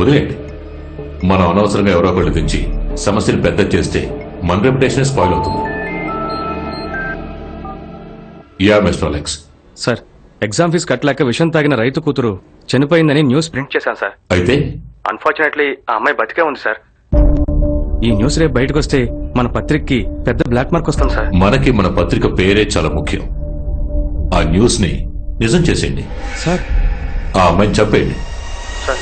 వదిలేండి మనం అనవసరంగా ఎవరో ఒకళ్ళు తెంచి సమస్యను పెద్ద చేస్తే మన రెప్యుటేషన్ స్పాయిల్ అవుతుంది yeah mister Alex sir exam fee కట్టలేక విషం తాగిన రైతు కూతురు చనిపోయిందని న్యూస్ ప్రింట్ చేశాను సార్ అయితే అన్ఫార్చునేట్లీ ఆ అమ్మాయి బతికే ఉంది సార్ ఈ న్యూస్ రేపు బయటకు వస్తే మన పత్రికకి పెద్ద బ్లాక్ మార్క్ వస్తుంది సార్ మనకి మన పత్రిక పేరే చాలా ముఖ్యం ఆ న్యూస్ ని నిజం చేసేయండి సార్ ఆ అమ్మాయిని చెప్పేయండి సార్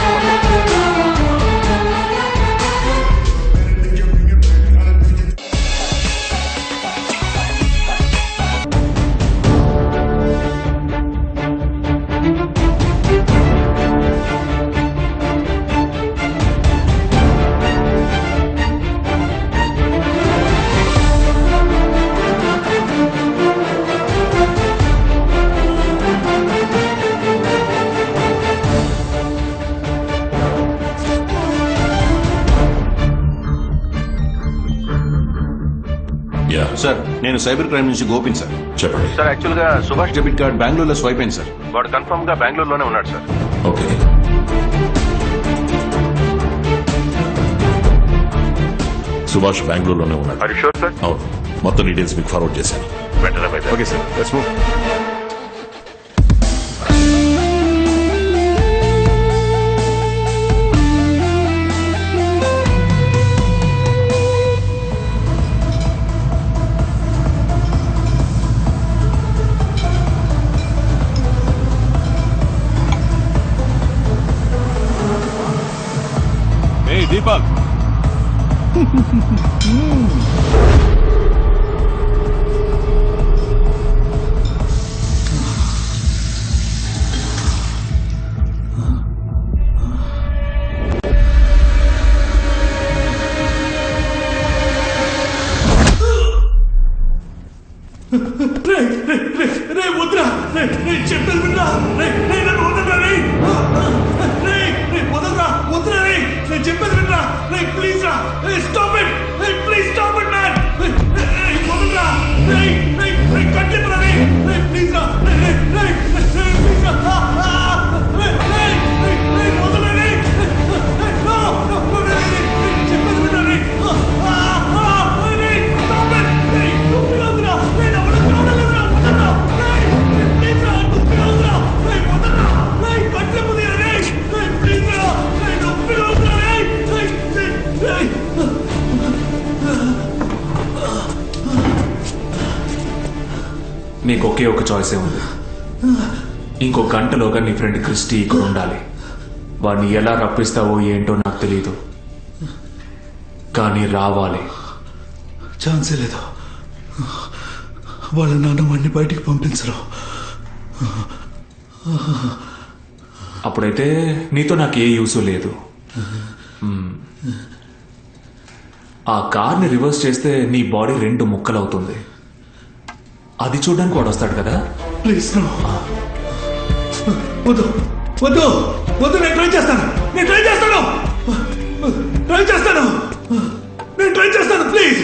యా సార్ నేను సైబర్ క్రైమ్ నుంచి గోపిన్ సార్ చెప్పండి సార్ యాక్చువల్ గా సుభాష్ డెబిట్ కార్డ్ బెంగళూరులో స్వైప్ అయింది సార్ వాడు కన్ఫర్మ్ గా బెంగళూరులోనే ఉన్నాడు సార్ ఓకే సుభాష్ బెంగళూరులోనే ఉన్నాడు అది షూర్ సార్ అవును మొత్తం డీటెయిల్స్ మీకు ఫార్వర్డ్ చేశాను ఓకే సార్ లెట్స్ మూవ్ ఏ దీపక్ రే వద్దురా రే రే చెప్పేది వినరా రే రే నన్ను వదలరా రే రే రే వదలరా వద్దురా రే నేను చెప్పేది వినరా రే ప్లీజ్ రా రే స్టాప్ ఇట్ రే ప్లీజ్ స్టాప్ ఇట్ మ్యాన్ రే వదలరా రే రే రే కట్టిపరా రే రే ప్లీజ్ రా రే రే రే రే ప్లీజ్ రా ఆ, ఆ, రే రే రే రే వదలరా రే రే నో నో నో రే రే రే చెప్పేది వినరా రే ఆ, ఆ, ఆ, రే స్టాప్ ఇట్ రే నువ్వు వదలరా రే నా వల్ల చూడలేదురా వదలరా రే రే, ప్లీజ్ రా నువ్వు వదలరా రే వదలరా రే కట్టిపరా రే రే ప్లీజ్ రా రే నువ్వు వదలరా రే రే రే రే నీకు ఒకే ఒక చాయిసే ఉంది ఇంకో గంటలోగా నీ ఫ్రెండ్ క్రిస్టీ ఇక్కడ ఉండాలి వాడిని ఎలా రప్పిస్తావో ఏంటో నాకు తెలియదు కానీ రావాలి ఛాన్సే లేదు వాళ్ళ నాన్న వాడిని బయటికి పంపించరు అప్పుడైతే నీతో నాకు ఏ యూసు లేదు మ్మ్. ఆ కార్ని రివర్స్ చేస్తే నీ బాడీ రెండు ముక్కలవుతుంది అది చూడడానికి వాడు వస్తాడు కదా ప్లీజ్ నో వద్దు వద్దు వద్దు నేను ట్రై చేస్తాను నేను ట్రై చేస్తాను ట్రై చేస్తాను నేను ట్రై చేస్తాను ప్లీజ్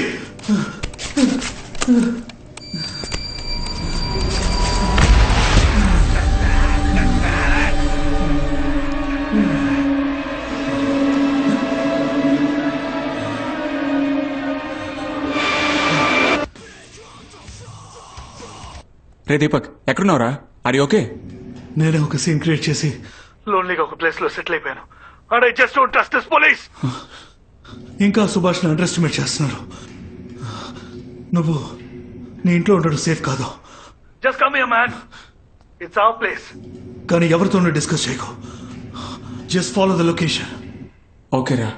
రే దీపక్ ఎక్కడున్నావురా అది ఓకే నేనే ఒక సీన్ క్రియేట్ చేసి లోన్లీగా ఒక ప్లేస్ లో సెటిల్ అయిపోయాను and I just don't trust this police ఇంకా సుభాష్ని అండర్ ఎస్టిమేట్ చేస్తున్నారు నువ్వు నీ ఇంట్లో ఉండడం సేఫ్ కాదు just come here man it's our place కానీ ఎవరితోనూ డిస్కస్ చేయకు జస్ట్ ఫాలో ద లొకేషన్ ఓకేరా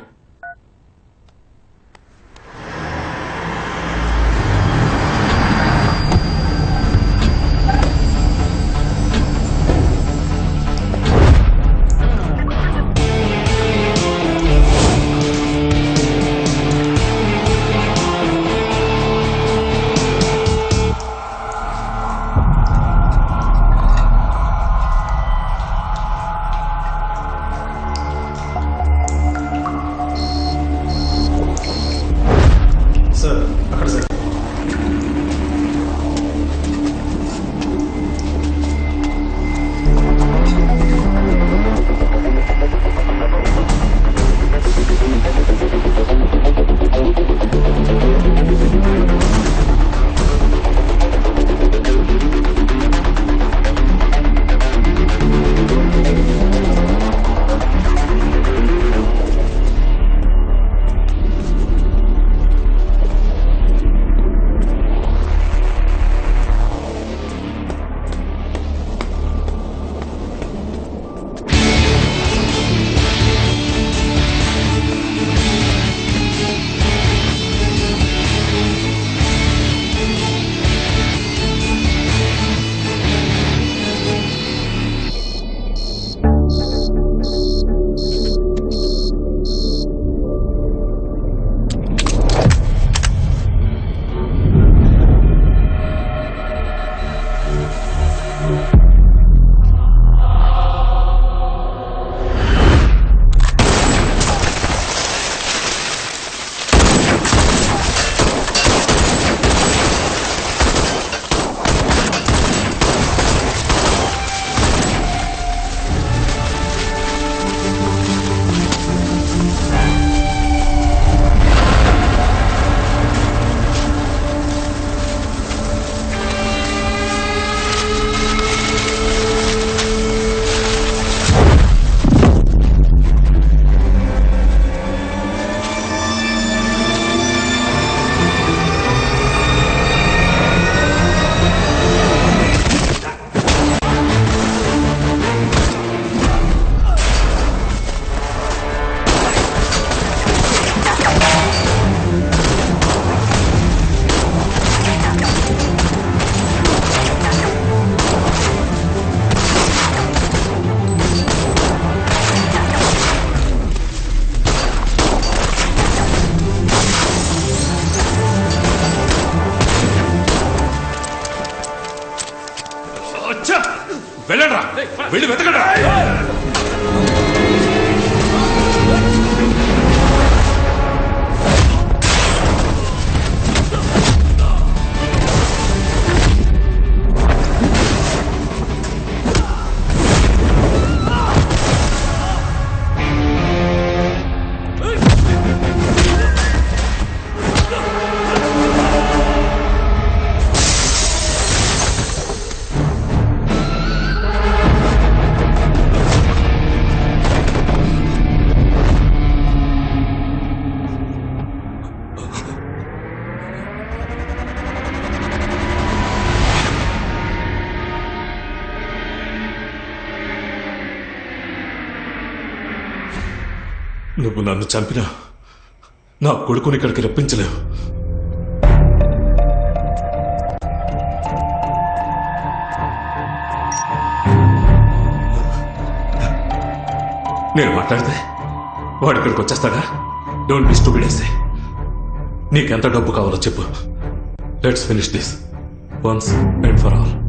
వెళ్ళండ్రా వెళ్ళి వెతకండి నువ్వు నన్ను చంపినా నా కొడుకుని ఇక్కడికి రప్పించలేవు నేను మాట్లాడితే వాడు ఇక్కడికి వచ్చేస్తాడా డోంట్ బి స్టూపిడ్ నీకెంత డబ్బు కావాలో చెప్పు let's finish this once and for all